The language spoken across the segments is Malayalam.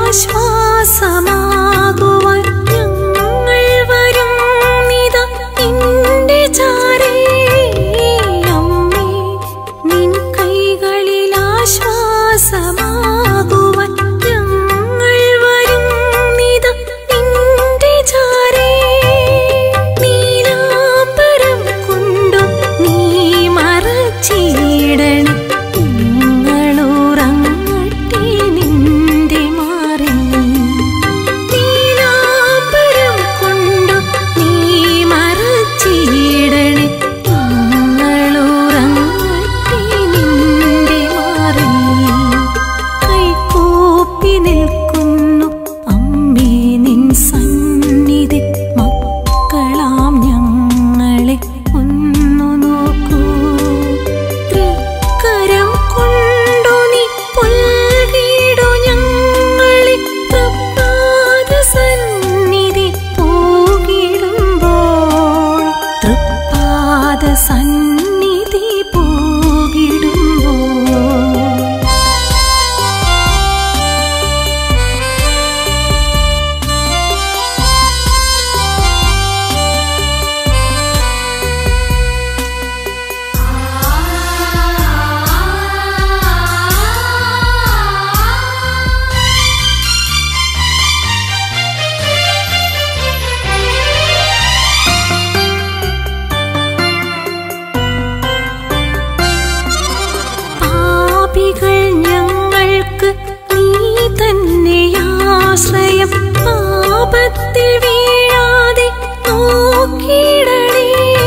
ആശ്വാസമാകുവാൻ ഞങ്ങൾ വരും നിത നിന്റെ ചാരേ അമ്മേ നിൻ കൈകളിൽ ആശ്വാസമാകുവാൻ ഞങ്ങൾ വരും നിത നിന്റെ ചാരേ നീലാംബരം കൊണ്ടു നീ മറച്ചിടണം ഞങ്ങളുറങ്ങട്ടെ നിന്റെ മാറിൽ നീലാംബരം കൊണ്ടു നീ മറച്ചിടണേ ഞങ്ങളുറങ്ങട്ടെ നിന്റെ മാറിൽ കൈകൂപ്പി നിൽക്കുന്നു അമ്മേ നിൻ സന്നിധി മക്കളാം ഞങ്ങളെ ഒന്നു നോക്കൂ തൃക്കരം കൊണ്ടു നീ പുൽകിടു ഞങ്ങളെ തൃപ്പാദ സന്നിധി പോകിടുമ്പോൾ തൃപ്പാദ സന്നിധി പോകിടുമ്പോൾ പാപികൾ ഞങ്ങൾക്ക് നീ തന്നെയാശ്രയം പാപത്തിൽ വീഴാതെ നോക്കിയിടണേ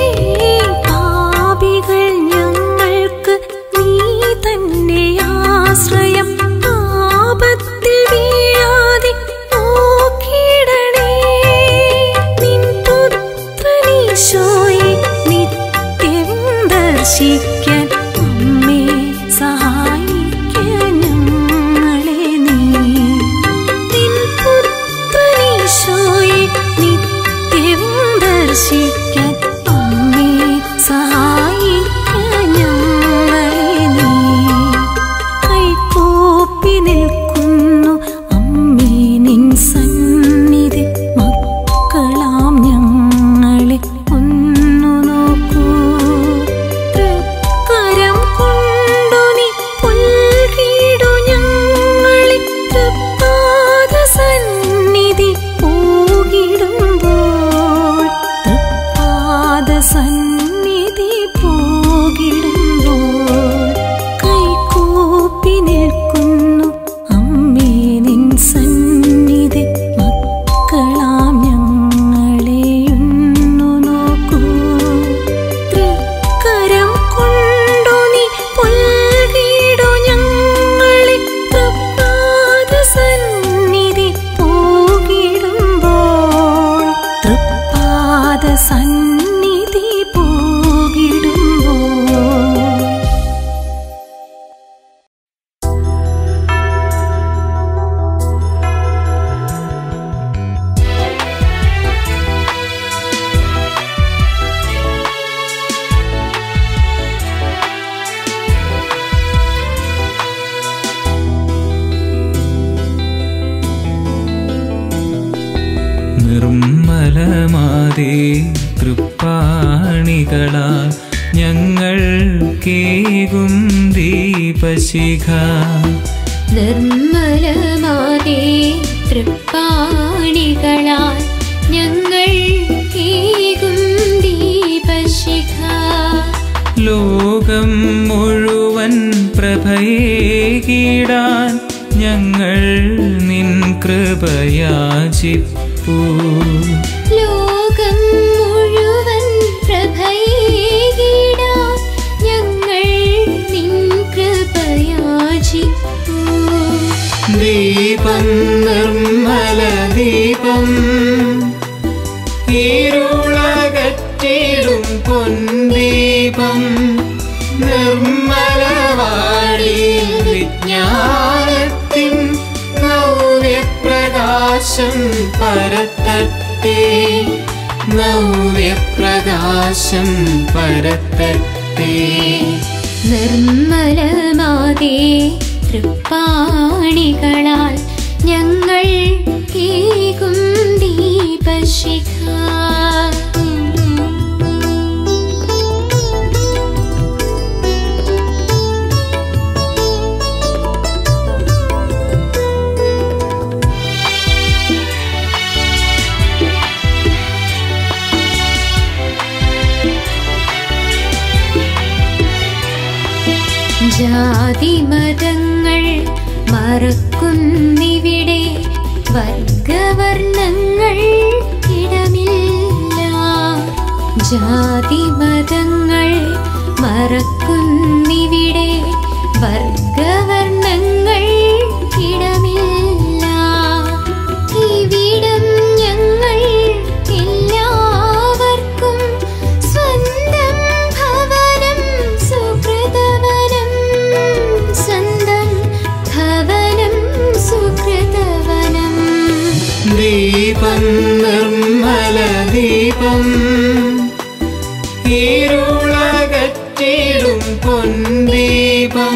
പാപികൾ ഞങ്ങൾക്ക് നീ തന്നെയാശ്രയം പാപത്തിൽ വീഴാതെ നോക്കിയിടണേ നിൻ പുത്രനീശോയെ നിത്യം ദർശിക്കാൻ അമ്മേ സഹായിക്കാൻ ഞങ്ങളെ നീ നിൻ പുത്രനീശോയെ നിത്യം ദർശിക്കാൻ അമ്മേ സഹായിക്കാൻ ഞങ്ങളെ നീ കൈകൂപ്പി നിൽക്കുന്നു അമ്മേ നിൻ സന്നിധി മക്കളാം ഞങ്ങളെ ഒന്നു നോക്കൂ തൃക്കരം കൊണ്ടു നീ പുൽകിടു ഞങ്ങളെ തൃപ്പാദ സന്നിധി പോകിടുമ്പോൾ തൃപ്പാദ സന്നിധി പോകിടുമ്പോൾ കൈകൂപ്പി നിൽക്കുന്നു അമ്മേ നിൻ സന്നിധി മക്കളാം ഞങ്ങളെയൊന്നു നോക്കൂ തൃക്കരം കൊണ്ടു നീ പുൽകിടു ഞങ്ങളെ തൃപ്പാദ സന്നിധി പോകിടുമ്പോൾ തൃപ്പാദ സന്നിധി പോകിടുമ്പോൾ നിർമ്മലമാതേ തൃപ്പാണികളാൽ ഞങ്ങൾ കേകും ദീപശിഖ നിർമ്മലമാതേ തൃപ്പാണികളാൽ ഞങ്ങൾ കേകും ദീപശിഖ ലോകം മുഴുവൻ പ്രഭയേകിടാൻ ഞങ്ങൾ നിൻ കൃപയാചിപ്പൂ ലോകം മുഴുവൻ പ്രഭയേകിടാൻ ഞങ്ങൾ നിൻ കൃപയാചിപ്പൂ ദീപം നിർമ്മല ദീപം ഇരുളകറ്റിടും പൊൻദീപം നിർമ്മലവാടി വിജ്ഞാനത്തിൻ നവ്യപ്രകാശം പരത്തട്ടെ നവ്യപ്രകാശം പരത്തട്ടെ നിർമ്മലമാതേ തൃപ്പാണികളാൽ ഞങ്ങൾ ജാതിമതങ്ങൾ മറക്കുന്നിവിടെ വർഗവർണ്ണങ്ങൾ ഇടമില്ല ജാതിമതങ്ങൾ മറക്കുന്നിവിടെ വർഗവർണ്ണങ്ങൾ ഇടമില്ല ഇവിടം ഞങ്ങൾ എല്ലാവർക്കും സ്വന്തം ഭവനം സുഹൃതവനം സ്വന്തം ഭവനം സുഹൃതവനം ദീപം നിർമ്മല ദീപം ഇരുളകറ്റിടും പൊൻദീപം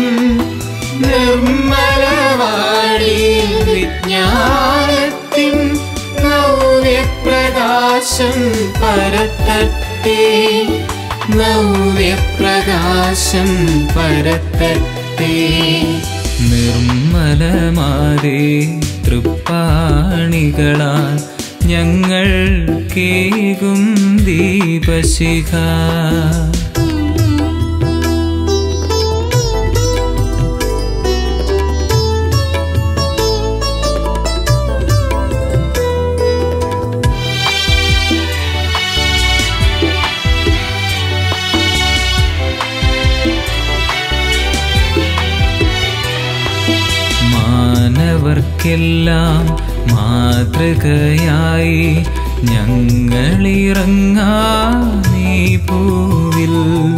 നിർമ്മലവാടി വിജ്ഞാനത്തിൻ നവ്യപ്രകാശം പരത്തട്ടെ നവ്യപ്രകാശം പരത്തട്ടെ നിർമ്മലമാരേ തൃപ്പാണികളാൽ ഞങ്ങൾ കേകും ദീപശിഖ മാനവർക്കെല്ലാം മാതൃകയായി ഞങ്ങളിറങ്ങാമീ പൂവിൽ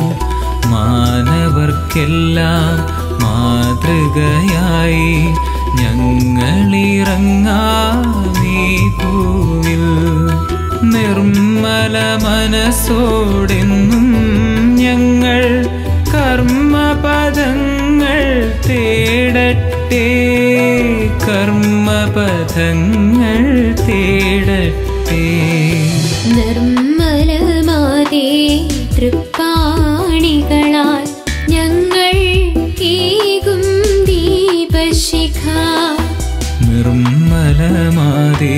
മാനവർക്കെല്ലാം മാതൃകയായി ഞങ്ങളിറങ്ങാമീ പൂവിൽ നിർമ്മല മനസ്സോടെന്നും ഞങ്ങൾ കർമ്മപദങ്ങൾ തേടട്ടെ കർമ്മപദങ്ങൾ തേടട്ടെ നിർമ്മലമാതേ തൃപ്പാണികളാൽ ഞങ്ങൾ കേകും ദീപശിഖ നിർമ്മലമാതേ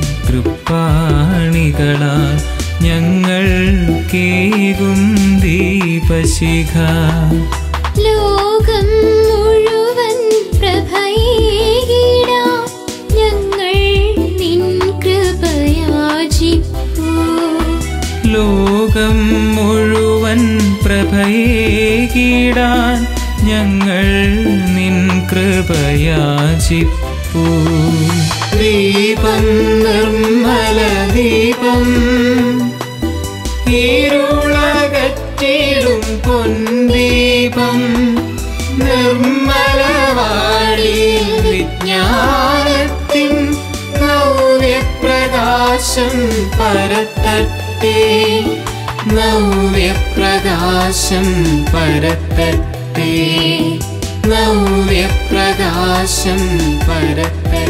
തൃപ്പാണികളാൽ ഞങ്ങൾ കേകും ദീപശിഖ ലോകം മുഴുവൻ പ്രഭയേകിടാം ഞങ്ങൾ നിൻ കൃപയാചിപ്പൂ ലോകം മുഴുവൻ പ്രഭയേകിടാൻ ഞങ്ങൾ നിൻ കൃപയാചിപ്പൂ ദീപം നിർമ്മല ദീപം ഇരുളകറ്റിടും പൊൻദീപം നിർമ്മലവാടി വിജ്ഞാനത്തിൻ നവ്യപ്രകാശം പരത്തട്ടെ നവ്യപ്രകാശം പരത്തട്ടെ നവ്യപ്രകാശം പരത്തട്ടെ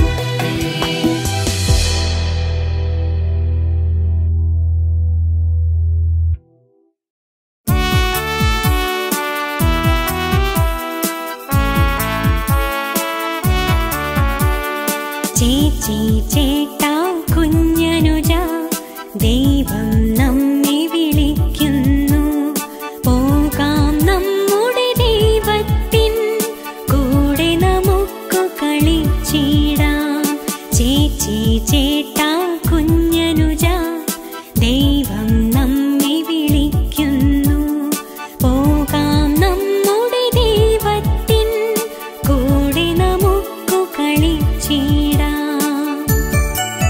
ചേച്ചി ചേട്ടാ കുഞ്ഞനുജ ദൈവം നമ്മെ വിളിക്കുന്നു പോകാം നമ്മുടെ ദൈവത്തിൻ കൂടെ നമുക്കു കളിച്ചിടാം ചേച്ചി ചേട്ടാ കുഞ്ഞനുജ ദൈവം നമ്മെ വിളിക്കുന്നു പോകാം നമ്മുടെ ദൈവത്തിൻ കൂടെ നമുക്കു കളിച്ചിടാം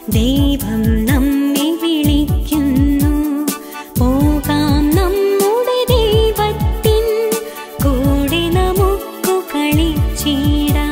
ദൈവം നമ്മെ വിളിക്കുന്നു പോകാം നമ്മുടെ ദൈവത്തിൻ കൂടെ നമുക്കു കളിച്ചിടാം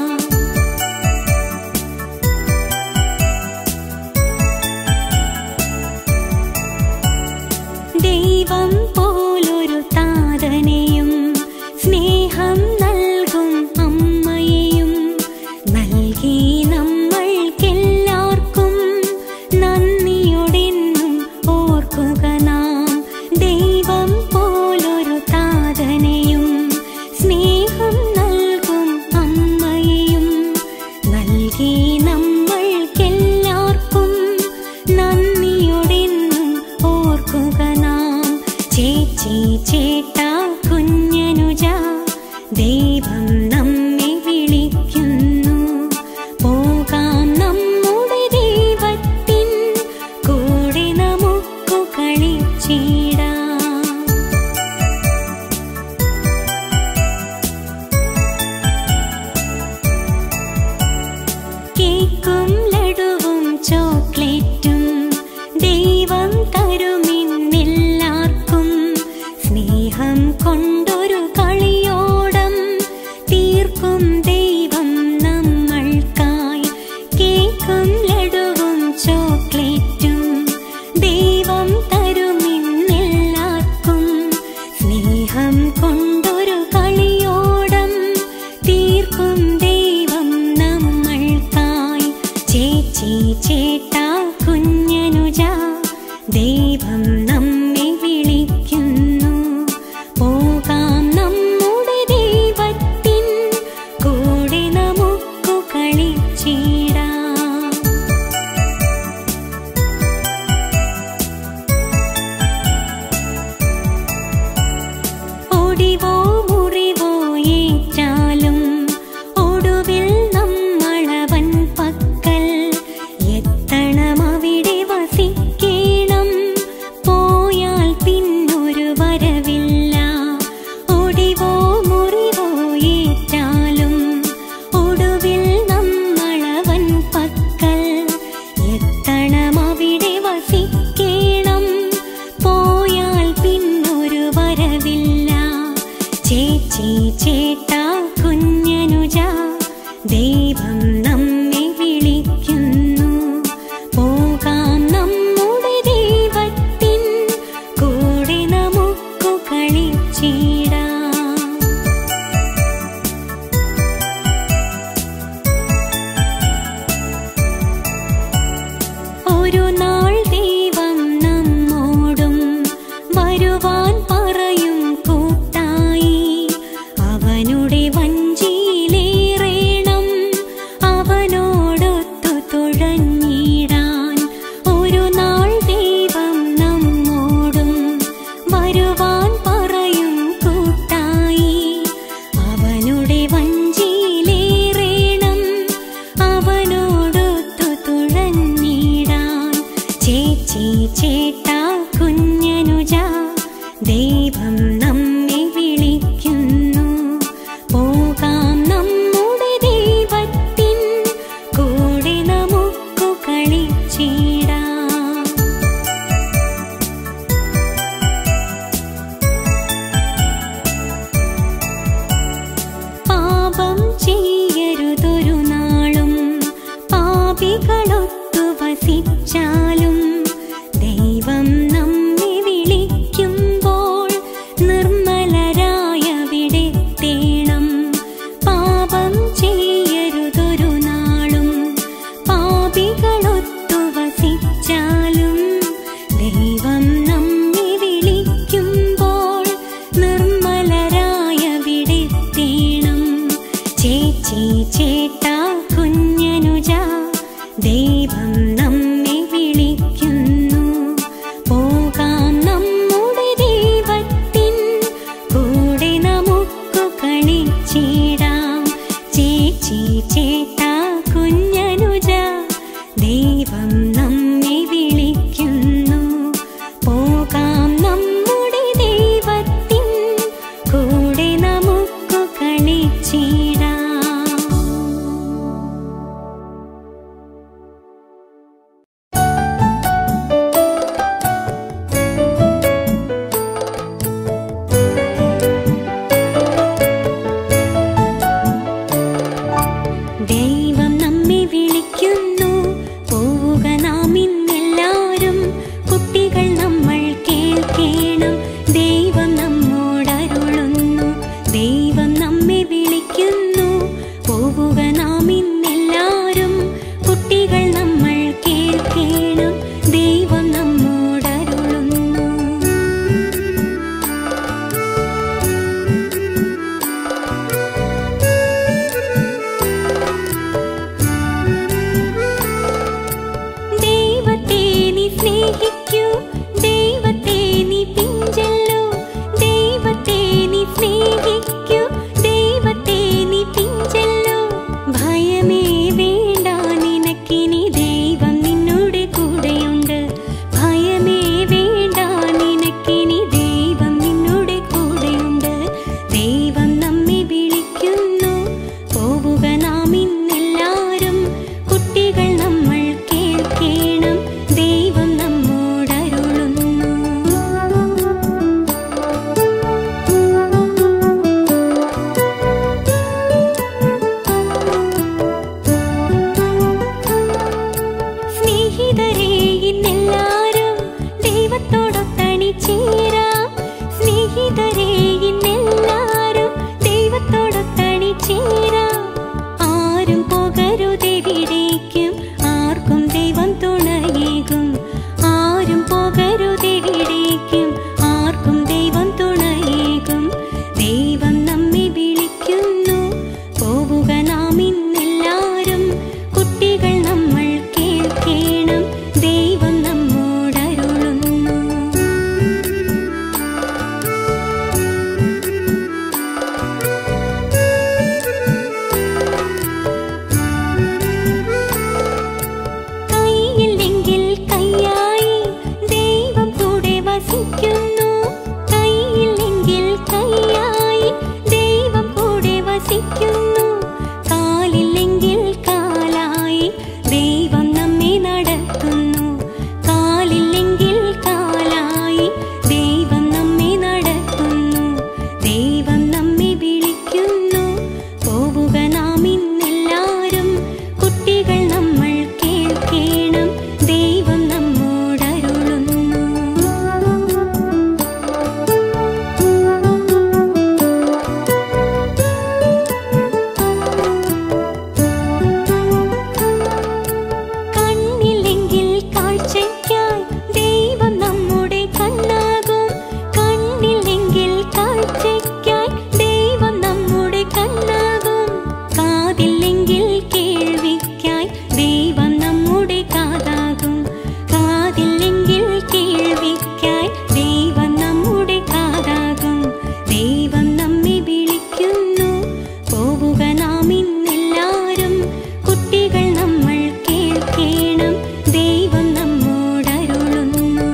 ദൈവം പോലൊരു താതനെയും സ്നേഹം നൽകും അമ്മയെയും നൽകി നമ്മൾക്കെല്ലാവർക്കും നന്ദിയോടെന്നും ഓർക്കുക നാം ദൈവം പോലൊരു താതനെയും സ്നേഹം നൽകും അമ്മയെയും നൽകി നമ്മൾക്കെല്ലാവർക്കും നന്ദിയോടെന്നും ഓർക്കുക നാം ചേച്ചി ചേട്ടാ കുഞ്ഞനുജ ദൈവം നമ്മെ വിളിക്കുന്നു പോകാം നമ്മുടെ ദൈവത്തിൻ കൂടെ നമുക്കു കളിച്ചിടാം കേക്കും ലഡുവും ചോക്ലേറ്റും ദൈവം തരുമിന്നെല്ലാവർക്കും സ്നേഹം കൊണ്ടൊരു കളിയോടം തീർക്കും ദൈവം നമ്മൾക്കായി കേക്കും ലഡുവും ചോക്ലേറ്റും ദൈവം തരുമിന്നെല്ലാവർക്കും സ്നേഹം കൊണ്ടൊരു കളിയോടം തീർക്കും ദൈവം നമ്മൾക്കായി ചേച്ചി ചേട്ടാ കുഞ്ഞനുജ ദൈവം നമ്മെ വിളിക്കുന്നു പോകാം നമ്മുടെ ദൈവത്തിൻ കൂടെ നമുക്കു കളിച്ചിടാം ഒടിവോ മുറിവോ ഏറ്റാലും ഒടുവിൽ നമ്മളവൻ പക്കൽ എത്തണം അവിടെ വസിക്കണം പോയാൽ പിന്നൊരു വരവില്ല ഒടിവോ മുറിവോ ഏറ്റാലും ഒടുവിൽ നമ്മളവൻ പക്കൽ എത്തണം അവിടെ വസിക്കണം പോയാൽ പിന്നൊരു വരവില്ല ചേച്ചി ചേട്ടാ കുഞ്ഞനുജ ദൈവം നമ്മെ വിളിക്കുന്നു പോകാം നമ്മുടെ ദൈവത്തിൻ കൂടെ നമുക്കു കളിച്ചിടാം ഒരു നാൾ ദൈവം നമ്മോടും വരുവാൻ പറയും കൂട്ടായി അവനുടെ വഞ്ചിയിലേറേണം അവനോടൊത്തു തുഴഞ്ഞിടാൻ ഒരു നാൾ ദൈവം നമ്മോടും വരുവാൻ പറയും കൂട്ടായി അവനുടെ വഞ്ചിയിലേറേണം അവനോടൊത്തു തുഴഞ്ഞിടാൻ ചേച്ചി ചേട്ടാ കുഞ്ഞനുജ ദൈവം നമ്മെ വിളിക്കുന്നു പോകാം നമ്മുടെ ദൈവത്തിൻ കൂടെ നമുക്കു കളിച്ചിടാം പാപം ചെയ്യരുതൊരു നാളും പാപികളൊത്തു വസിച്ചാലും ദൈവം നമ്മെ വിളിക്കുമ്പോൾ നിർമ്മലരായവിടെ തേണം പാപം ചെയ്യരുതൊരു നാളും പാപികളൊത്തു വസിച്ചാലും ദൈവം നമ്മെ വിളിക്കുമ്പോൾ നിർമ്മലരായവിടെ തേണം ചേച്ചി ചേട്ടാ കുഞ്ഞനുജ ദൈവം നമ്മെ വിളിക്കുന്നു പോകാം നമ്മുടെ ദൈവത്തിൻ കൂടെ നമുക്കു കളിച്ചിടാം ചേച്ചി ചേട്ടാ കുഞ്ഞനുജ ദൈവം നമ്മെ വിളിക്കുന്നു പോകാം നമ്മുടെ ദൈവത്തിൻ കൂടെ നമുക്കു കളിച്ചിടാം സ്നേഹിതരെ ഇന്നെല്ലാരും ദൈവത്തോടൊത്തണി ചേരാം സ്നേഹിതരെ ഇന്നെല്ലാരും ദൈവത്തോടൊത്തണി ചേരാം ആരും പോകരുതെവിടേക്കും ആർക്കും ദൈവം തുണയേകും ആരും പോകരുതെവിടേക്കും ആർക്കും ദൈവം തുണയേകും ദൈവം നമ്മെ വിളിക്കുന്നു പോവുക നാം ഇന്നെല്ലാരും കുട്ടികൾ നമ്മൾ കേൾക്കേണം ദൈവം നമ്മോടരുളുന്നു കൈയില്ലെങ്കിൽ കൈയായി ദൈവം കൂടെ വസിക്കുന്നു കൈയില്ലെങ്കിൽ കൈയായി ദൈവം കൂടെ വസിക്കുന്നു കാലില്ലെങ്കിൽ കാലായി ദൈവം നമ്മെ നടത്തുന്നു കാലില്ലെങ്കിൽ കാലായി ദൈവം നമ്മെ നടത്തുന്നു ദൈവം നമ്മെ വിളിക്കുന്നു പോവുക നാം ഇന്നെല്ലാരും കുട്ടികൾ നമ്മൾ കേൾക്കേണം ദൈവം നമ്മോടരുളുന്നു കണ്ണില്ലെങ്കിൽ കാഴ്ചയ്ക്കായി ദൈവം നമ്മുടെ കണ്ണാകും കണ്ണില്ലെങ്കിൽ കാഴ്ചയ്ക്കായി ദൈവം നമ്മുടെ കണ്ണാകും കാതില്ലെങ്കിൽ കേൾവിക്കായി ദൈവം നമ്മുടെ കാതാകും കാതില്ലെങ്കിൽ കേൾവിക്കായി ദൈവം നമ്മുടെ കാതാകും ദൈവം നമ്മെ വിളിക്കുന്നു പോവുക നാം ഇന്നെല്ലാരും കുട്ടികൾ നമ്മൾ കേൾക്കേണം ദൈവം നമ്മോടരുളുന്നു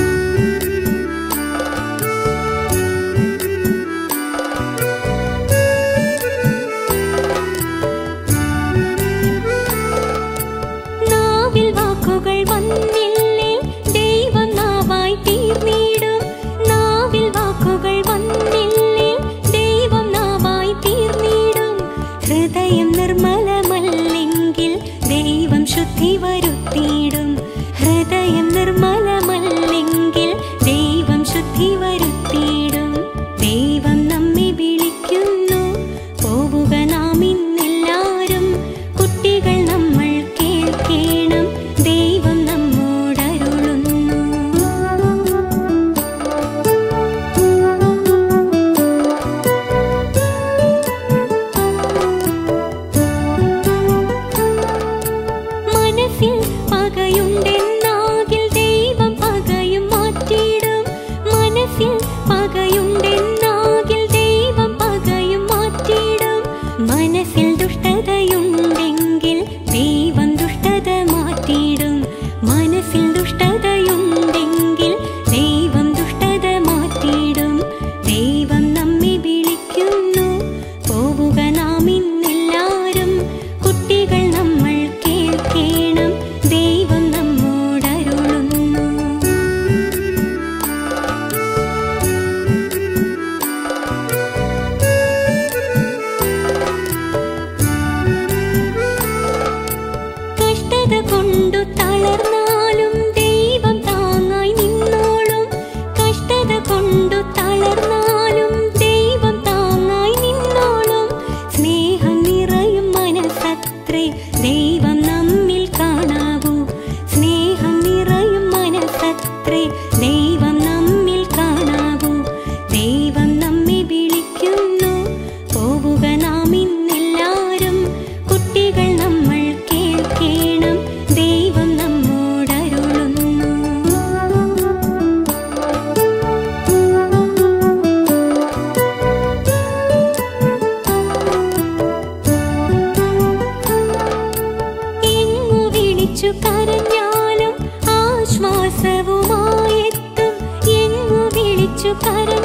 നാവിൽ വാക്കുകൾ വന്നില്ലേ ദൈവം നാവായി തീർന്നിടും നാവിൽ വാക്കുകൾ വന്നില്ലേ ദൈവം നാവായി തീർന്നിടും ഹൃദയം നിർമ്മലമല്ലെങ്കിൽ ദൈവം ശുദ്ധി വരുത്തിയിടും ഹൃദയം നിർമ്മലമല്ലെങ്കിൽ ദൈവം ശുദ്ധി വരുത്തിയിടും ദൈവം നമ്മെ വിളിക്കുന്നു പോവുക നാം ഇന്നെല്ലാരും കുട്ടികൾ നമ്മൾ കേൾക്കേണം ദൈവം നമ്മോടരുളുന്നു മനസ്സിൽ പകയുണ്ടെന്നാകിൽ ദൈവം പകയും മാറ്റിയിടും മനസ്സിൽ പകയുണ്ടെന്നാകിൽ ദൈവം പകയും മാറ്റിയിടും മനസ്സിൽ ദുഷ്ടതയുണ്ടെങ്കിൽ ദൈവം ദുഷ്ടത മാറ്റിയിടും മനസ്സിൽ ദുഷ്ടതയുണ്ടെങ്കിൽ ദൈവം ദുഷ്ടത മാറ്റിയിടും ദൈവം നമ്മെ വിളിക്കുന്നു പോവുക നാം ഇന്നെല്ലാരും കുട്ടികൾ നമ്മൾ കേൾക്കേണം ദൈവം നമ്മോടരുളുന്നു കഷ്ടത കൊണ്ടു തളർന്നാലും ദൈവം താങ്ങായി നിന്നോളും കഷ്ടത കൊണ്ടു തളർന്നാലും ദൈവം താങ്ങായി നിന്നോളും സ്നേഹം നിറയും മനസ്സത്രേ ദൈവം നമ്മിൽ കാണാവൂ സ്നേഹം നിറയും മനസ്സത്രേ ദൈവം നമ്മിൽ കാണാവൂ ദൈവം നമ്മെ വിളിക്കുന്നു പോവുക നാം ഇന്നെല്ലാരും കുട്ടികൾ നമ്മൾ കേൾക്കേണം ദൈവം നമ്മോടരുളുന്നു എങ്ങു വിളിച്ചു കരഞ്ഞാലും ആശ്വാസവുമായെത്തും എങ്ങു വിളിച്ചു കരഞ്ഞാലും